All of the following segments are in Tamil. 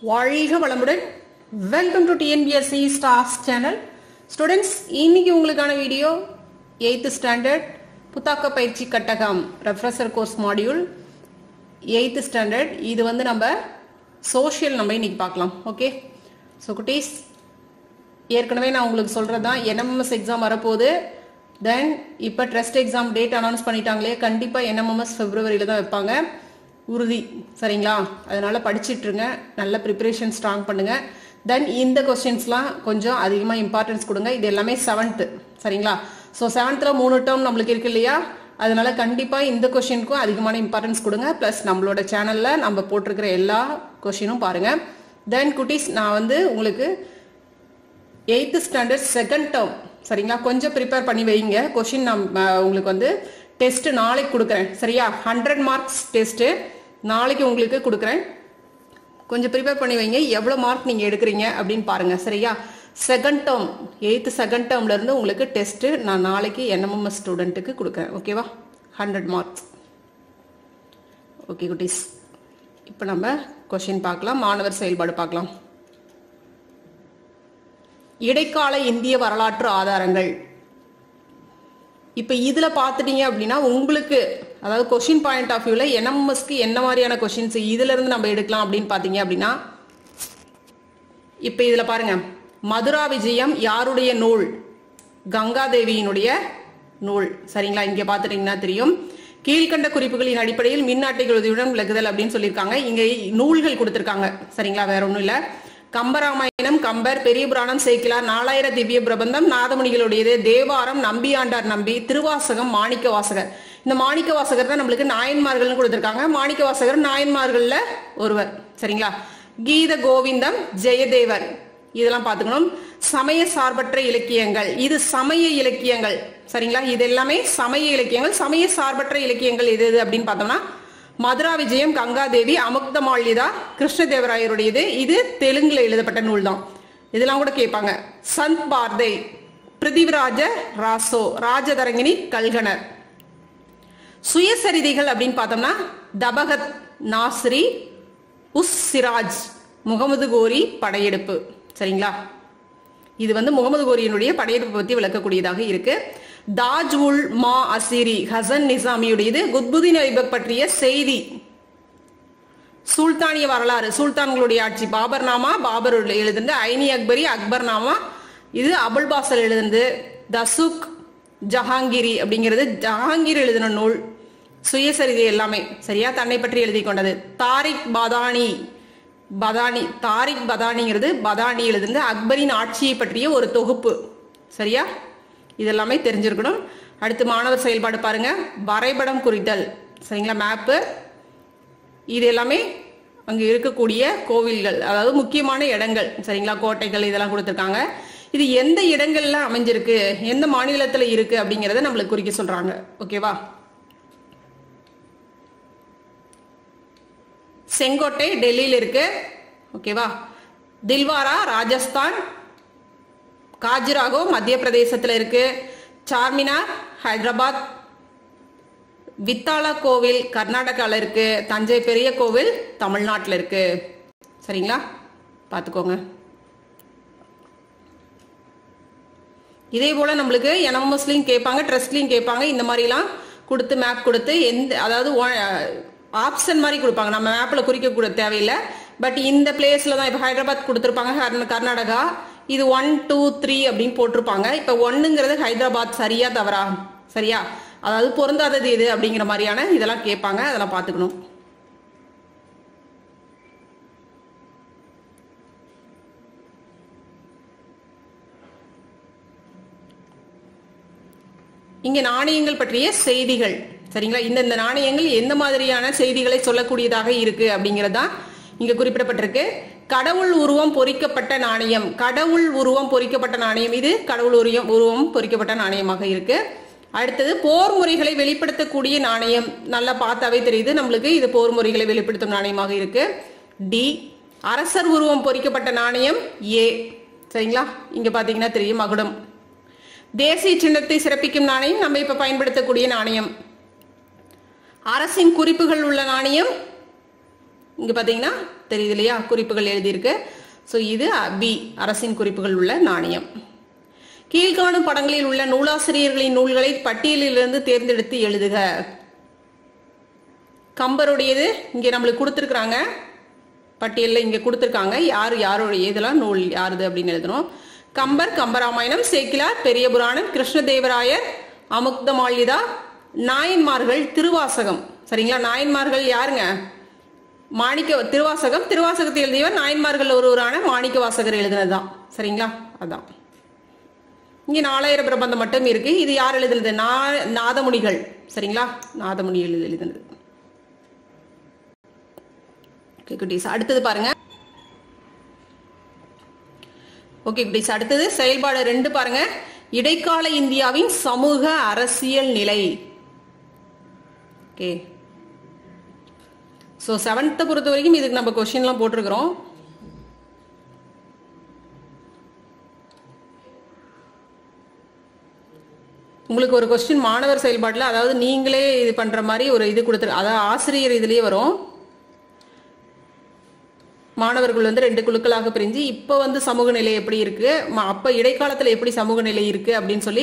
வாழ்க வளமுடன் welcome to TNPSC stars channel students இன்னைக்கு உங்களுக்கான வீடியோ எயித்து ஸ்டாண்டர்ட் புத்தாக்க பயிற்சி கட்டகம் refresher course module eighth standard இது வந்து நம்ம சோஷியல் நம்ம இன்னைக்கு பார்க்கலாம் ஓகே ஸோ குட்டீஸ் ஏற்கனவே நான் உங்களுக்கு சொல்கிறது தான் என்எம்எஸ் எக்ஸாம் வரப்போகுது தென் இப்போ ட்ரெஸ்ட் எக்ஸாம் டேட் அனௌன்ஸ் பண்ணிட்டாங்களே கண்டிப்பாக என்எம்எஸ் ஃபெப்ரவரியில் தான் வைப்பாங்க உறுதி சரிங்களா அதனால படிச்சிட்டு இருங்க நல்ல ப்ரிப்பரேஷன் ஸ்ட்ராங் பண்ணுங்க தென் இந்த கொஸ்டின்ஸ்லாம் கொஞ்சம் அதிகமாக இம்பார்ட்டன்ஸ் கொடுங்க இது எல்லாமே செவன்த்து சரிங்களா ஸோ செவன்த்தில் மூணு டேர்ம் நம்மளுக்கு இருக்கு இல்லையா அதனால கண்டிப்பாக இந்த கொஷினுக்கும் அதிகமான இம்பார்ட்டன்ஸ் கொடுங்க ப்ளஸ் நம்மளோட சேனலில் நம்ம போட்டிருக்கிற எல்லா கொஷினும் பாருங்க தென் குட்டீஸ் நான் வந்து உங்களுக்கு எயித்து ஸ்டாண்டர்ட் செகண்ட் டேர்ம் சரிங்களா கொஞ்சம் ப்ரிப்பேர் பண்ணி வைங்க கொஷின் நான் அஹ், உங்களுக்கு வந்து டெஸ்ட் நாளைக்கு கொடுக்குறேன் சரியா ஹண்ட்ரட் மார்க்ஸ் டெஸ்ட்டு நாளைக்கு உங்களுக்கு கொடுக்குறேன் கொஞ்சம் ப்ரிப்பேர் பண்ணி வைங்க எவ்வளோ மார்க் நீங்கள் எடுக்கிறீங்க அப்படின்னு பாருங்க சரியா செகண்ட் டேர்ம் எயித்து செகண்ட் டேர்ம்ல இருந்து உங்களுக்கு டெஸ்ட்டு நான் நாளைக்கு என்எம்எஸ் ஸ்டூடெண்ட்டுக்கு கொடுக்குறேன் ஓகேவா ஹண்ட்ரட் மார்க்ஸ் ஓகே குட்டீஸ் இப்போ நம்ம கொஷின் பார்க்கலாம் மாணவர் செயல்பாடு பார்க்கலாம் இடைக்கால இந்திய வரலாற்று ஆதாரங்கள் இப்போ இதில் பார்த்துட்டீங்க அப்படின்னா உங்களுக்கு அதாவது கொஷின் பாயிண்ட் ஆஃப் வியூவில் என்எம்எஸ்க்கு என்ன மாதிரியான கொஷின்ஸ் இதுல இருந்து நம்ம எடுக்கலாம் அப்படின்னு பார்த்தீங்க அப்படின்னா இப்போ இதில் பாருங்க மதுரா விஜயம் யாருடைய நூல் கங்காதேவியினுடைய நூல் சரிங்களா இங்கே பார்த்துட்டீங்கன்னா தெரியும் கீழ்கண்ட குறிப்புகளின் அடிப்படையில் மின்னாட்டைகள் உதவியுடன் விளக்குதல் அப்படின்னு சொல்லியிருக்காங்க இங்கே நூல்கள் கொடுத்துருக்காங்க சரிங்களா வேற ஒன்றும் இல்லை கம்பராமாயணம் கம்பர் பெரிய புராணம் சேக்கிலார் நாலாயிர திவ்ய பிரபந்தம் நாதமுனிகளுடையது தேவாரம் நம்பியாண்டார் நம்பி திருவாசகம் மாணிக்க வாசகர் இந்த மாணிக்க வாசகர் தான் நம்மளுக்கு நாயன்மார்கள்னு கொடுத்துருக்காங்க மாணிக்க வாசகர் நாயன்மார்கள்ல ஒருவர் சரிங்களா கீத கோவிந்தம் ஜெயதேவர் இதெல்லாம் பார்த்துக்கணும் சமய சார்பற்ற இலக்கியங்கள் இது சமய இலக்கியங்கள் சரிங்களா இது எல்லாமே சமய இலக்கியங்கள் சமய சார்பற்ற இலக்கியங்கள் எது எது அப்படின்னு பார்த்தோம்னா மதுரா விஜயம் கங்காதேவி அமுக்த மாளிதா கிருஷ்ணதேவராயருடையது இது தெலுங்குல எழுதப்பட்ட நூல் தான் இதெல்லாம் கூட கேட்பாங்க சந்த் பார்தை பிருத்திவிராஜ ராசோ ராஜதரங்கினி கல்கனர் சுயசரிதைகள் அப்படின்னு பார்த்தோம்னா தபகத் நாஸ்ரி உஸ் சிராஜ் முகமது கோரி படையெடுப்பு சரிங்களா இது வந்து முகமது கோரியினுடைய படையெடுப்பு பற்றி விளக்கக்கூடியதாக இருக்கு தாஜ் உல் மா அசிரி ஹசன் நிசாமியுடையது குத்புதீன் ஐபக் பற்றிய செய்தி சுல்தானிய வரலாறு சுல்தான்களுடைய ஆட்சி பாபர் நாமா பாபர் எழுதுந்து ஐனி அக்பரி அக்பர் நாமா இது அபுல் பாசல் எழுதுந்து தசுக் ஜஹாங்கீரி அப்படிங்கிறது ஜஹாங்கீர் எழுதின நூல் சுயசரிதை எல்லாமே சரியா தன்னை பற்றி எழுதி கொண்டது தாரிக் பதானி பதானி தாரிக் பதானிங்கிறது பதானி எழுதுந்து அக்பரின் ஆட்சியை பற்றிய ஒரு தொகுப்பு சரியா இதெல்லாமே தெரிஞ்சிருக்கணும் அடுத்து மாணவர் செயல்பாடு பாருங்க வரைபடம் குறித்தல் சரிங்களா மேப்பு இது எல்லாமே அங்கே இருக்கக்கூடிய கோவில்கள் அதாவது முக்கியமான இடங்கள் சரிங்களா கோட்டைகள் இதெல்லாம் கொடுத்துருக்காங்க இது எந்த இடங்கள்ல அமைஞ்சிருக்கு எந்த மாநிலத்தில் இருக்கு அப்படிங்கிறத நம்மளுக்கு குறிக்க சொல்றாங்க ஓகேவா செங்கோட்டை டெல்லியில் இருக்கு ஓகேவா தில்வாரா ராஜஸ்தான் காஜிராகோ மத்திய பிரதேசத்தில் இருக்கு சார்மினார் ஹைதராபாத் வித்தாலா கோவில் கர்நாடகாவில் இருக்கு தஞ்சை பெரிய கோவில் தமிழ்நாட்டில் இருக்கு சரிங்களா பார்த்துக்கோங்க இதே போல நம்மளுக்கு என்எம்எஸ்லையும் கேட்பாங்க ட்ரெஸ்ட்லையும் கேட்பாங்க இந்த மாதிரிலாம் கொடுத்து மேப் கொடுத்து எந்த அதாவது ஆப்ஷன் மாதிரி கொடுப்பாங்க நம்ம மேப்பில் குறிக்க கூட தேவையில்லை பட் இந்த பிளேஸில் தான் இப்போ ஹைதராபாத் கொடுத்துருப்பாங்க கர்நா- கர்நாடகா இது ஒன் டூ த்ரீ அப்படின்னு போட்டிருப்பாங்க இப்போ ஒன்னுங்கிறது ஹைதராபாத் சரியா தவறா சரியா அதாவது பொருந்தாதது எது அப்படிங்கிற மாதிரியான இதெல்லாம் கேட்பாங்க அதெல்லாம் பார்த்துக்கணும் இங்க நாணயங்கள் பற்றிய செய்திகள் சரிங்களா இந்த இந்த நாணயங்கள் எந்த மாதிரியான செய்திகளை சொல்லக்கூடியதாக இருக்கு அப்படிங்கறதுதான் இங்க குறிப்பிடப்பட்டிருக்கு கடவுள் உருவம் பொறிக்கப்பட்ட நாணயம் கடவுள் உருவம் பொறிக்கப்பட்ட நாணயம் இது கடவுள் உருவம் உருவம் பொறிக்கப்பட்ட நாணயமாக இருக்கு அடுத்தது போர் முறைகளை வெளிப்படுத்தக்கூடிய நாணயம் நல்லா பார்த்தாவே தெரியுது நம்மளுக்கு இது போர் முறைகளை வெளிப்படுத்தும் நாணயமாக இருக்கு டி அரசர் உருவம் பொறிக்கப்பட்ட நாணயம் ஏ சரிங்களா இங்க பாத்தீங்கன்னா தெரியும் மகுடம் தேசிய சின்னத்தை சிறப்பிக்கும் நாணயம் நம்ம இப்ப பயன்படுத்தக்கூடிய நாணயம் அரசின் குறிப்புகள் உள்ள நாணயம் இங்க பாத்தீங்கன்னா தெரியுது இல்லையா குறிப்புகள் எழுதியிருக்கு ஸோ இது பி அரசின் குறிப்புகள் உள்ள நாணயம் கீழ்காணும் படங்களில் உள்ள நூலாசிரியர்களின் நூல்களை பட்டியலிலிருந்து தேர்ந்தெடுத்து எழுதுக கம்பருடையது இங்க நம்மளுக்கு கொடுத்துருக்குறாங்க பட்டியலில் இங்க கொடுத்துருக்காங்க யார் யாருடைய இதெல்லாம் நூல் யாருது அப்படின்னு எழுதணும் கம்பர் கம்பராமாயணம் சேக்கிலார் பெரிய புராணம் கிருஷ்ணதேவராயர் அமுக்தமால்யதா நாயன்மார்கள் திருவாசகம் சரிங்களா நாயன்மார்கள் யாருங்க மாணிக்க திருவாசகம் திருவாசகத்தை எழுதியவர் நாயன்மார்கள் ஒருவரான மாணிக்க வாசகர் எழுதினதுதான் சரிங்களா அதான் இங்க நாலாயிரம் பிரபந்தம் மட்டும் இருக்கு இது யார் எழுதுனது நா- நாதமுனிகள் சரிங்களா நாதமுனிகள் எழுதினது ஓகே குட்டீஸ் அடுத்தது பாருங்க ஓகே குட்டீஸ் அடுத்தது செயல்பாடு ரெண்டு பாருங்க இடைக்கால இந்தியாவின் சமூக அரசியல் நிலை ஓகே ஸோ செவன்த்தை பொறுத்த வரைக்கும் இதுக்கு நம்ம கொஸ்டின்லாம் போட்டிருக்கிறோம் உங்களுக்கு ஒரு கொஸ்டின் மாணவர் செயல்பாட்டில் அதாவது நீங்களே இது பண்ற மாதிரி ஒரு இது கொடுத்துரு அதாவது ஆசிரியர் இதுலயே வரும் மாணவர்கள் வந்து ரெண்டு குழுக்களாக பிரிஞ்சு இப்போ வந்து சமூக நிலை எப்படி இருக்கு ம- அப்ப இடைக்காலத்துல எப்படி சமூக நிலை இருக்கு அப்படின்னு சொல்லி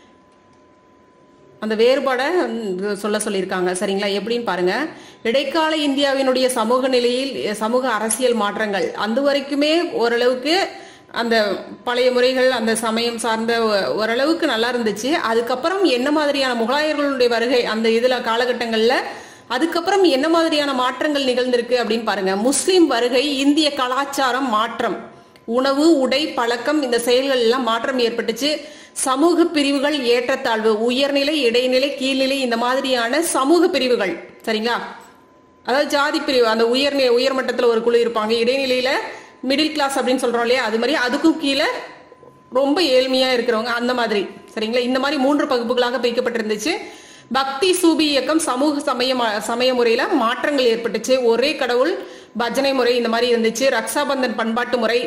அந்த வேறுபாடை ம், சொல்ல சொல்லியிருக்காங்க சரிங்களா எப்படின்னு பாருங்க இடைக்கால இந்தியாவினுடைய சமூக நிலையில் எ, சமூக அரசியல் மாற்றங்கள் அந்த வரைக்குமே ஓரளவுக்கு அந்த பழைய முறைகள் அந்த சமயம் சார்ந்த ஒ- ஓரளவுக்கு நல்லா இருந்துச்சு அதுக்கப்புறம் என்ன மாதிரியான முகலாயர்களுடைய வருகை அந்த இதுல காலகட்டங்கள்ல அதுக்கப்புறம் என்ன மாதிரியான மாற்றங்கள் நிகழ்ந்திருக்கு அப்படின்னு பாருங்க முஸ்லிம் வருகை இந்திய கலாச்சாரம் மாற்றம் உணவு உடை பழக்கம் இந்த செயல்கள் எல்லாம் மாற்றம் ஏற்பட்டுச்சு சமூக பிரிவுகள் ஏற்றத்தாழ்வு உயர்நிலை இடைநிலை கீழ்நிலை இந்த மாதிரியான சமூக பிரிவுகள் சரிங்களா அதாவது ஜாதி பிரிவு அந்த உயர்நிலை உயர்மட்டத்துல ஒரு குழு இருப்பாங்க இடைநிலையில மிடில் கிளாஸ் அப்படின்னு சொல்றோம் இல்லையா அது மாதிரி அதுக்கும் கீழே ரொம்ப ஏழ்மையா இருக்கிறவங்க அந்த மாதிரி சரிங்களா இந்த மாதிரி மூன்று பகுப்புகளாக பிரிக்கப்பட்டிருந்துச்சு பக்தி சூபி இயக்கம் சமூக சமய சமய முறையில மாற்றங்கள் ஏற்பட்டுச்சு ஒரே கடவுள் பஜனை முறை இந்த மாதிரி இருந்துச்சு ரக்ஷாபந்தன் பண்பாட்டு முறை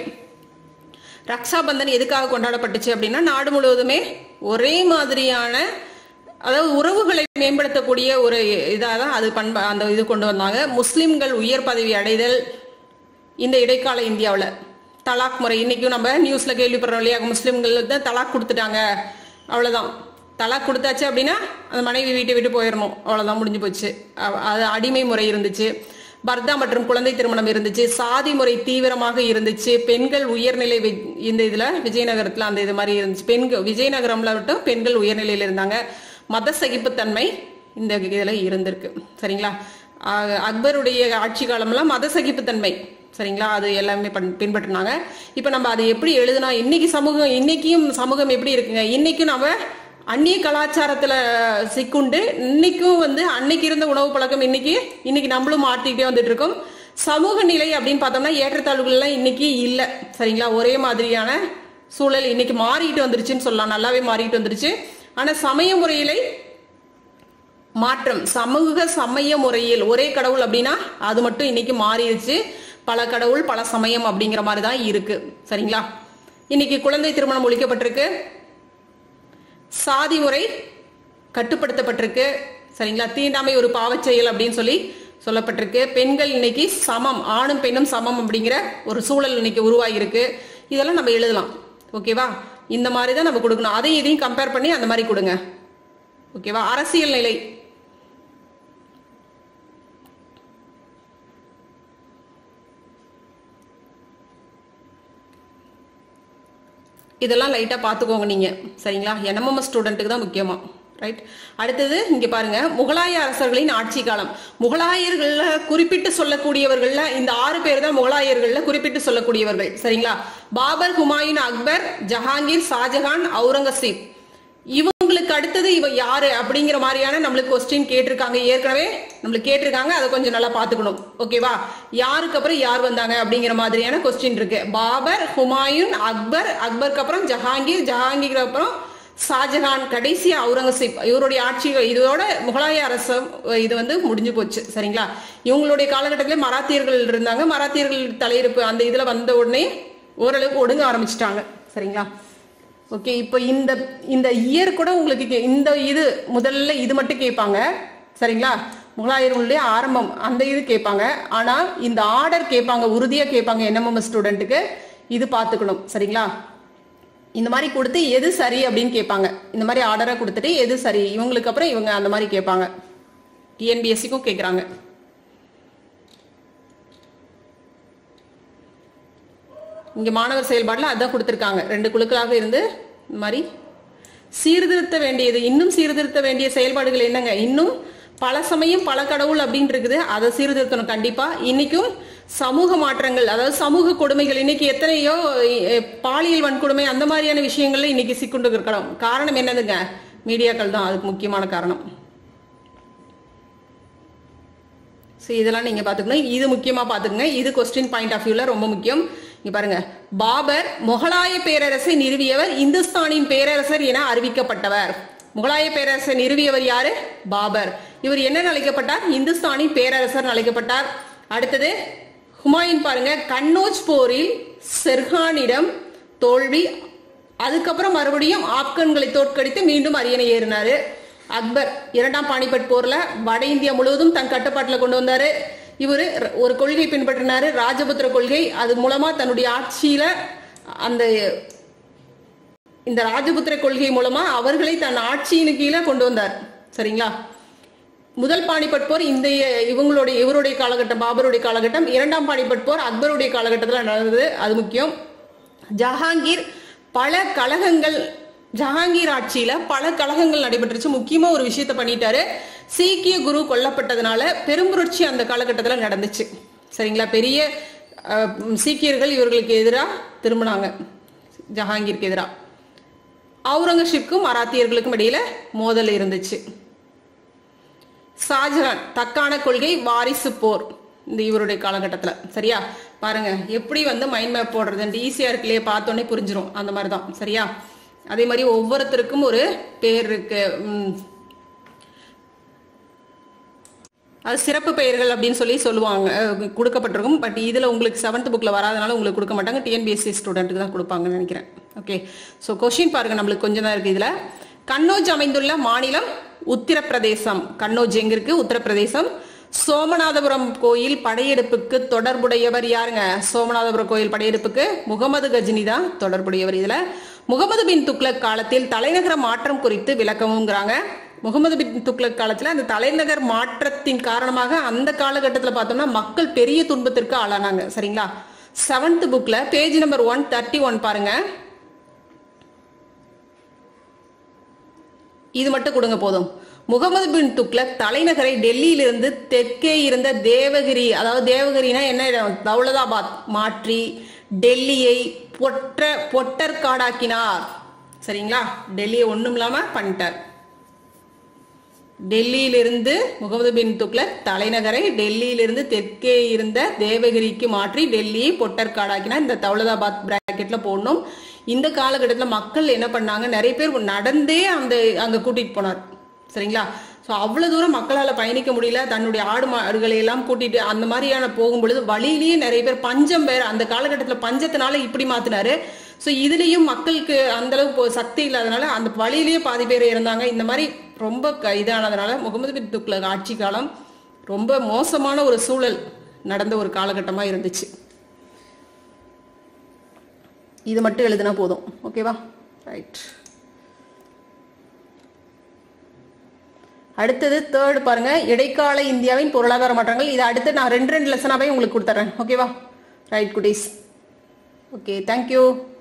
ரக்ஷாபந்தன் எதுக்காக கொண்டாடப்பட்டுச்சு அப்படின்னா நாடு முழுவதுமே ஒரே மாதிரியான அதாவது உறவுகளை மேம்படுத்தக்கூடிய ஒரு இதாக தான் அது பண்பா அந்த இது கொண்டு வந்தாங்க முஸ்லிம்கள் உயர் பதவி அடைதல் இந்த இடைக்கால இந்தியாவில் தலாக் முறை இன்னைக்கும் நம்ம நியூஸ்ல கேள்விப்படுறோம் இல்லையா முஸ்லிம்கள் வந்து தலாக் கொடுத்துட்டாங்க அவ்வளவுதான் தலாக் கொடுத்தாச்சு அப்படின்னா அந்த மனைவி வீட்டை விட்டு போயிடணும் அவ்வளவுதான் முடிஞ்சு போச்சு அ- அது அடிமை முறை இருந்துச்சு பர்தா மற்றும் குழந்தை திருமணம் இருந்துச்சு சாதி முறை தீவிரமாக இருந்துச்சு பெண்கள் உயர்நிலை வி- இந்த இதுல விஜயநகரத்துல அந்த இது மாதிரி இருந்துச்சு பெண்கள் விஜயநகரம்ல மட்டும் பெண்கள் உயர்நிலையில இருந்தாங்க மத சகிப்புத்தன்மை இந்த இதுல இருந்திருக்கு சரிங்களா ஆஹ் அக்பருடைய ஆட்சி காலம்லாம் மத சகிப்புத்தன்மை சரிங்களா அது எல்லாமே பண்- பின்பற்றினாங்க இப்போ நம்ம அதை எப்படி எழுதுனா இன்னைக்கு சமூகம் இன்னைக்கும் சமூகம் எப்படி இருக்குங்க இன்னைக்கும் நம்ம அந்நிய கலாச்சாரத்துல சிக்குண்டு இன்னைக்கும் வந்து அன்னைக்கு இருந்த உணவு பழக்கம் இன்னைக்கு இன்னைக்கு நம்மளும் மாற்றிக்கிட்டே வந்துட்டு இருக்கோம் சமூக நிலை அப்படின்னு பார்த்தோம்னா ஏற்றத்தாழ்வுகள்லாம் இன்னைக்கு இல்லை சரிங்களா ஒரே மாதிரியான சூழல் இன்னைக்கு மாறிட்டு வந்துருச்சுன்னு சொல்லலாம் நல்லாவே மாறிட்டு வந்துருச்சு ஆனா சமய முறையிலே மாற்றம் சமூக சமய முறையில் ஒரே கடவுள் அப்படின்னா அது மட்டும் இன்னைக்கு மாறிடுச்சு பல கடவுள் பல சமயம் அப்படிங்கிற மாதிரி தான் இருக்கு சரிங்களா இன்னைக்கு குழந்தை திருமணம் ஒழிக்கப்பட்டிருக்கு சாதி முறை கட்டுப்படுத்தப்பட்டிருக்கு சரிங்களா தீண்டாமை ஒரு பாவச் செயல் அப்படின்னு சொல்லி சொல்லப்பட்டிருக்கு பெண்கள் இன்னைக்கு சமம் ஆணும் பெண்ணும் சமம் அப்படிங்கிற ஒரு சூழல் இன்னைக்கு உருவாகி இருக்கு இதெல்லாம் நம்ம எழுதலாம் ஓகேவா இந்த மாதிரி தான் நம்ம கொடுக்கணும் அதையும் இதையும் கம்பேர் பண்ணி அந்த மாதிரி கொடுங்க ஓகேவா அரசியல் நிலை இதெல்லாம் லைட்டா பாத்துக்கோங்க நீங்க சரிங்களா என்எம்எம் ஸ்டூடெண்ட்டுக்கு தான் முக்கியமா ரைட் அடுத்தது இங்க பாருங்க முகலாய அரசர்களின் ஆட்சி காலம் முகலாயர்கள்ல குறிப்பிட்டு சொல்லக்கூடியவர்கள்ல இந்த ஆறு பேர் தான் முகலாயர்கள்ல குறிப்பிட்டு சொல்லக்கூடியவர்கள் சரிங்களா பாபர் ஹுமாயூன் அக்பர் ஜஹாங்கீர் ஷாஜஹான் அவுரங்கசீப் இவங்களுக்கு அடுத்தது இவ யாரு அப்படிங்கிற மாதிரியான நம்மளுக்கு கொஸ்டின் கேட்டிருக்காங்க ஏற்கனவே நம்மளுக்கு கேட்டிருக்காங்க அதை கொஞ்சம் நல்லா பாத்துக்கணும் ஓகேவா யாருக்கு அப்புறம் யார் வந்தாங்க அப்படிங்கிற மாதிரியான கொஸ்டின் இருக்கு பாபர் ஹுமாயூன் அக்பர் அக்பருக்கு அப்புறம் ஜஹாங்கீர் ஜஹாங்கீருக்கு அப்புறம் ஷாஜஹான் கடைசியா அவுரங்கசீப் இவருடைய ஆட்சி இதோட முகலாய அரசு இது வந்து முடிஞ்சு போச்சு சரிங்களா இவங்களுடைய காலகட்டத்திலே மராத்தியர்கள் இருந்தாங்க மராத்தியர்கள் தலையிருப்பு அந்த இதுல வந்த உடனே ஓரளவுக்கு ஒடுங்க ஆரம்பிச்சிட்டாங்க சரிங்களா ஓகே இப்போ இந்த இந்த இயர் கூட உங்களுக்கு கே- இந்த இது முதல்ல இது மட்டும் கேட்பாங்க சரிங்களா முகலாயர்களுடைய ஆரம்பம் அந்த இது கேட்பாங்க ஆனா இந்த ஆர்டர் கேட்பாங்க உறுதியா கேட்பாங்க என்எம்எம் ஸ்டூடெண்ட்டுக்கு இது பார்த்துக்கணும் சரிங்களா இந்த மாதிரி கொடுத்து எது சரி அப்படின்னு கேட்பாங்க இந்த மாதிரி ஆர்டரை கொடுத்துட்டு எது சரி இவங்களுக்கு அப்புறம் இவங்க அந்த மாதிரி கேட்பாங்க டிஎன்பிஎஸ்சிக்கும் கேட்குறாங்க இங்க மாணவர் செயல்பாடுல அதான் கொடுத்துருக்காங்க ரெண்டு குழுக்களாக இருந்து இந்த மாதிரி சீர்திருத்த வேண்டியது இன்னும் சீர்திருத்த வேண்டிய செயல்பாடுகள் என்னங்க இன்னும் பல சமயம் பல கடவுள் அப்படின்னு இருக்குது அதை சீர்திருத்தணும் கண்டிப்பா இன்னைக்கும் சமூக மாற்றங்கள் அதாவது சமூக கொடுமைகள் இன்னைக்கு எத்தனையோ எ, பாலியல் வன்கொடுமை அந்த மாதிரியான விஷயங்கள்ல இன்னைக்கு சிக்குண்டு இருக்கணும் காரணம் என்னதுங்க மீடியாக்கள் தான் அதுக்கு முக்கியமான காரணம் ஸோ இதெல்லாம் நீங்க பாத்துக்கணும் இது முக்கியமா பாத்துக்கங்க இது கொஸ்டின் பாயிண்ட் ஆஃப் வியூல ரொம்ப முக்கியம் இங்க பாருங்க பாபர் முகலாய பேரரசை நிறுவியவர் இந்துஸ்தானின் பேரரசர் என அறிவிக்கப்பட்டவர் முகலாய பேரரசை நிறுவியவர் யாரு பாபர் இவர் என்ன அழைக்கப்பட்டார் இந்துஸ்தானின் பேரரசர் அழைக்கப்பட்டார் அடுத்தது ஹுமாயூன் பாருங்க கன்னோஜ் போரில் செர்ஹானிடம் தோல்வி அதுக்கப்புறம் மறுபடியும் ஆப்கன்களை தோற்கடித்து மீண்டும் அரியணை ஏறினாரு அக்பர் இரண்டாம் பானிபட் போர்ல வட இந்தியா முழுவதும் தன் கட்டுப்பாட்டுல கொண்டு வந்தாரு இவரு ர- ஒரு கொள்கை பின்பற்றினாரு ராஜபுத்திர கொள்கை அது மூலமா தன்னுடைய ஆட்சியில அந்த இந்த ராஜபுத்திர கொள்கை மூலமா அவர்களை தன் ஆட்சியின் கீழே கொண்டு வந்தார் சரிங்களா முதல் பானிபட் போர் இந்த இவங்களுடைய இவருடைய காலகட்டம் பாபருடைய காலகட்டம் இரண்டாம் பானிபட் போர் அக்பருடைய காலகட்டத்தில் நடந்தது அது முக்கியம் ஜஹாங்கீர் பல கழகங்கள் ஜஹாங்கீர் ஆட்சியில பல கழகங்கள் நடைபெற்றுச்சு முக்கியமா ஒரு விஷயத்த பண்ணிட்டாரு சீக்கிய குரு கொல்லப்பட்டதுனால பெரும்புரட்சி அந்த காலகட்டத்தில் நடந்துச்சு சரிங்களா பெரிய அஹ், சீக்கியர்கள் இவர்களுக்கு எதிராக திரும்பினாங்க ஜஹாங்கீருக்கு எதிராக அவுரங்கசீப்க்கும் மராத்தியர்களுக்கும் இடையில மோதல் இருந்துச்சு ஷாஜகான் தக்கான கொள்கை வாரிசு போர் இந்த இவருடைய காலகட்டத்தில் சரியா பாருங்க எப்படி வந்து மைண்ட் மேப் போடுறதுன்ட்டு ஈஸியா இருக்குல்லையே பார்த்தோன்னே புரிஞ்சிரும் அந்த மாதிரி தான் சரியா அதே மாதிரி ஒவ்வொருத்தருக்கும் ஒரு பேர் இருக்கு உம், அது சிறப்பு பெயர்கள் அப்படின்னு சொல்லி சொல்லுவாங்க அஹ் கொடுக்கப்பட்டிருக்கும் பட் இதுல உங்களுக்கு செவன்த் புக்ல வராதனால உங்களுக்கு கொடுக்க மாட்டாங்க டிஎன்பிஎஸ்சி ஸ்டூடெண்ட்டுக்கு தான் கொடுப்பாங்கன்னு நினைக்கிறேன் ஓகே ஸோ கொஸ்டின் பாருங்க நம்மளுக்கு கொஞ்சம் தான் இருக்கு இதுல கன்னோஜ் அமைந்துள்ள மாநிலம் உத்தரப்பிரதேசம் கன்னோஜ் எங்க இருக்கு உத்தரப்பிரதேசம் சோமநாதபுரம் கோயில் படையெடுப்புக்கு தொடர்புடையவர் யாருங்க சோமநாதபுரம் கோயில் படையெடுப்புக்கு முகமது கஜினி தான் தொடர்புடையவர் இதுல முகமது பின் துக்ளக் காலத்தில் தலைநகர மாற்றம் குறித்து விளக்கமுங்கிறாங்க முகமது பின் துக்ளக் காலத்துல அந்த தலைநகர் மாற்றத்தின் காரணமாக அந்த காலகட்டத்தில் பார்த்தோம்னா மக்கள் பெரிய துன்பத்திற்கு ஆளானாங்க சரிங்களா செவன்த் புக்ல page number one thirty one பாருங்க இது மட்டும் கொடுங்க போதும் முகமது பின் துக்ளக் தலைநகரை டெல்லியிலிருந்து தெற்கே இருந்த தேவகிரி அதாவது தேவகிரினா என்ன இடம் தௌலதாபாத் மாற்றி டெல்லியை பொற்ற பொட்டற்காடாக்கினார் சரிங்களா டெல்லியை ஒண்ணும் இல்லாம பண்ணிட்டார் டெல்லியிலிருந்து முகமது பின் துக்ளக் தலைநகரை டெல்லியிலிருந்து தெற்கே இருந்த தேவகிரிக்கு மாற்றி டெல்லியை பொட்டற்காடாக்கினா இந்த தௌலதாபாத் பிராக்கெட்ல போடணும் இந்த காலகட்டத்தில் மக்கள் என்ன பண்ணாங்க நிறைய பேர் நடந்தே அந்த அங்க கூட்டிட்டு போனார் சரிங்களா ஸோ அவ்வளவு தூரம் மக்களால் பயணிக்க முடியல தன்னுடைய ஆடு மாடுகளை எல்லாம் கூட்டிட்டு அந்த மாதிரியான போகும்பொழுது வழியிலேயே நிறைய பேர் பஞ்சம் பேர் அந்த காலகட்டத்தில் பஞ்சத்தினால இப்படி மாத்தினாரு ஸோ இதுலயும் மக்களுக்கு அந்த அளவுக்கு சக்தி இல்லாதனால அந்த வழியிலேயே பாதி பேர் இருந்தாங்க இந்த மாதிரி ரொம்ப க- இதானதுனால முகமது பின் துக்ளக் ஆட்சி காலம் ரொம்ப மோசமான ஒரு சூழல் நடந்த ஒரு காலகட்டமா இருந்துச்சு இது மட்டும் எழுதுனா போதும் ஓகேவா ரைட் அடுத்தது தேர்ட் பாருங்க இடைக்கால இந்தியாவின் பொருளாதார மாற்றங்கள் இது அடுத்து நான் ரெண்டு ரெண்டு லெசனாவே உங்களுக்கு கொடுத்துறேன் ஓகேவா ரைட் குட்டீஸ் ஓகே தேங்க்யூ